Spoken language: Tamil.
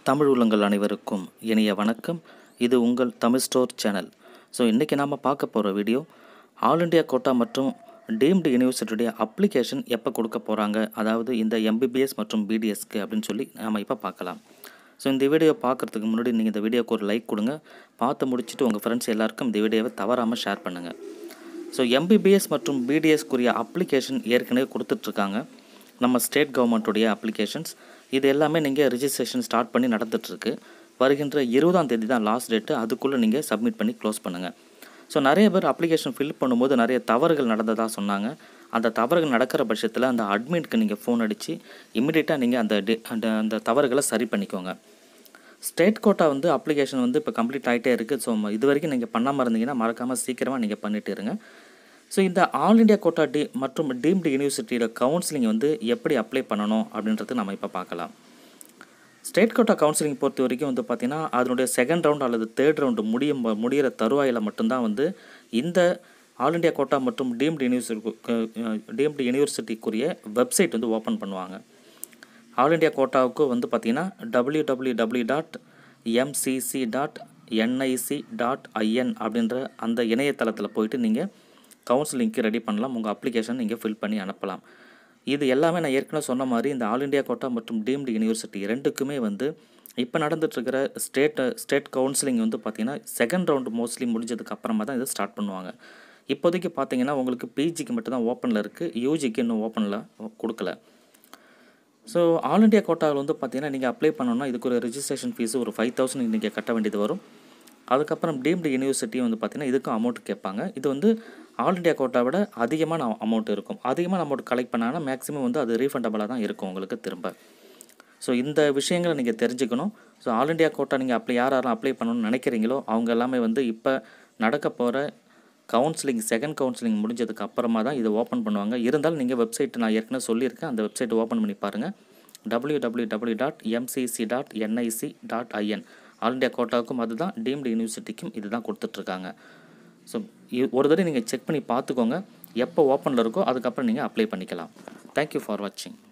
தமிழ் உள்ளங்கள் அனைவருக்கும் இனிய வணக்கம் இது உங்கள் தமிழ் ஸ்டோர் சேனல் ஸோ இன்றைக்கி நாம் பார்க்க போகிற வீடியோ ஆல் இண்டியா கோட்டா மற்றும் டீம்டு யூனிவர்சிட்டியுடைய அப்ளிகேஷன் எப்போ கொடுக்க போகிறாங்க அதாவது இந்த எம்பிபிஎஸ் மற்றும் பிடிஎஸ்க்கு அப்படின்னு சொல்லி நாம் இப்போ பார்க்கலாம் ஸோ இந்த வீடியோ பார்க்குறதுக்கு முன்னாடி நீங்கள் இந்த வீடியோக்கு ஒரு லைக் கொடுங்க பார்த்து முடிச்சுட்டு உங்கள் ஃப்ரெண்ட்ஸ் எல்லாருக்கும் இந்த வீடியோவை தவறாமல் ஷேர் பண்ணுங்கள் ஸோ எம்பிபிஎஸ் மற்றும் பிடிஎஸ்க்குரிய அப்ளிகேஷன் ஏற்கனவே கொடுத்துட்ருக்காங்க நம்ம ஸ்டேட் கவர்மெண்ட்டுடைய அப்ளிகேஷன்ஸ் இது எல்லாமே நீங்கள் ரிஜிஸ்ட்ரேஷன் ஸ்டார்ட் பண்ணி நடந்துகிட்ருக்கு வருகின்ற இருபதாம் தேதி தான் லாஸ்ட் டேட்டு அதுக்குள்ளே நீங்கள் சப்மிட் பண்ணி க்ளோஸ் பண்ணுங்கள் ஸோ நிறைய பேர் அப்ளிகேஷன் ஃபில் பண்ணும்போது நிறைய தவறுகள் நடந்ததாக சொன்னாங்க அந்த தவறுகள் நடக்கிற பட்சத்தில் அந்த அட்மிட்க்கு நீங்கள் ஃபோன் அடித்து இமிடியேட்டாக நீங்கள் அந்த டி அந்த அந்த தவறுகளை சரி பண்ணிக்கோங்க ஸ்டேட் கோட்டா வந்து அப்ளிகேஷன் வந்து இப்போ கம்ப்ளீட் ஆகிட்டே இருக்குது ஸோ இது வரைக்கும் நீங்கள் பண்ணாமல் இருந்தீங்கன்னா மறக்காமல் சீக்கிரமாக நீங்கள் பண்ணிட்டு இருங்க ஸோ இந்த ஆல் இண்டியா கோட்டா டி மற்றும் டீம்டு யூனிவர்சிட்டியோட கவுன்சிலிங் வந்து எப்படி அப்ளை பண்ணணும் அப்படின்றது நம்ம இப்போ பார்க்கலாம் ஸ்டேட் கோட்டா கவுன்சிலிங் பொறுத்த வரைக்கும் வந்து பார்த்திங்கன்னா அதனுடைய செகண்ட் ரவுண்ட் அல்லது தேர்ட் ரவுண்டு முடியும் முடிகிற தருவாயில் மட்டும்தான் வந்து இந்த ஆல் இண்டியா கோட்டா மற்றும் டீம்டு யூனிவர்சிட்டி டீம்டு யூனிவர்சிட்டிக்குரிய வெப்சைட் வந்து ஓப்பன் பண்ணுவாங்க ஆல் இண்டியா கோட்டாவுக்கு வந்து பார்த்திங்கன்னா W W W dot MCC dot NIC dot IN அப்படின்ற அந்த இணையதளத்தில் போயிட்டு நீங்கள் கவுன்சிலிங்க்கு ரெடி பண்ணலாம் உங்கள் அப்ளிகேஷன் நீங்கள் ஃபில் பண்ணி அனுப்பலாம் இது எல்லாமே நான் ஏற்கனவே சொன்ன மாதிரி இந்த ஆல் இண்டியா கோட்டா மற்றும் டீம்டு யூனிவர்சிட்டி ரெண்டுக்குமே வந்து இப்போ நடந்துட்டுருக்கிற ஸ்டேட் ஸ்டேட் கவுன்சிலிங் வந்து பார்த்திங்கன்னா செகண்ட் ரவுண்டு மோஸ்ட்லி முடிஞ்சதுக்கு அப்புறமா தான் இதை ஸ்டார்ட் பண்ணுவாங்க இப்போதைக்கு பார்த்தீங்கன்னா உங்களுக்கு பிஜிக்கு மட்டும் தான் ஓப்பனில் இருக்குது யூஜிக்கு இன்னும் ஓப்பனில் கொடுக்கல ஸோ ஆல் இண்டியா கோட்டாவில் வந்து பார்த்தீங்கன்னா நீங்கள் அப்ளை பண்ணணும்னா இதுக்கு ஒரு ரிஜிஸ்ட்ரேஷன் ஃபீஸ் ஒரு ஃபைவ் தௌசண்ட் நீங்கள் கட்ட வேண்டியது வரும் அதுக்கப்புறம் டீம்டு யூனிவர்சிட்டி வந்து பார்த்திங்கன்னா இதுக்கும் அமௌண்ட் கேட்பாங்க இது வந்து ஆல் இண்டியா கோட்டா விட அதிகமான அமௌண்ட் இருக்கும் அதிகமான அமௌண்ட் கலெக்ட் பண்ணாங்கன்னா மேக்ஸிமம் வந்து அது ரீஃபண்டபுளாக தான் இருக்கும் உங்களுக்கு திரும்ப ஸோ இந்த விஷயங்களை நீங்கள் தெரிஞ்சுக்கணும் ஸோ ஆல் இண்டியா கோட்டா நீங்கள் அப்ளை யார் யாரும் அப்ளை பண்ணணும்னு நினைக்கிறீங்களோ அவங்க எல்லாமே வந்து இப்போ நடக்க போகிற கவுன்சிலிங் செகண்ட் கவுன்சிலிங் முடிஞ்சதுக்கு அப்புறமா தான் இதை ஓப்பன் பண்ணுவாங்க இருந்தாலும் நீங்கள் வெப்சைட் நான் ஏற்கனவே சொல்லியிருக்கேன் அந்த வெப்சைட் ஓப்பன் பண்ணி பாருங்கள் W W W dot MCC dot NIC dot IN all India கோட்டாவுக்கும் அதுதான் டீம்டு யூனிவர்சிட்டிக்கும் இது தான் கொடுத்துட்ருக்காங்க ஸோ ஒரு தடவை நீங்கள் செக் பண்ணி பார்த்துக்கோங்க எப்போ ஓப்பனில் இருக்கோ அதுக்கப்புறம் நீங்கள் அப்ளை பண்ணிக்கலாம் தேங்க்யூ ஃபார் வாட்சிங்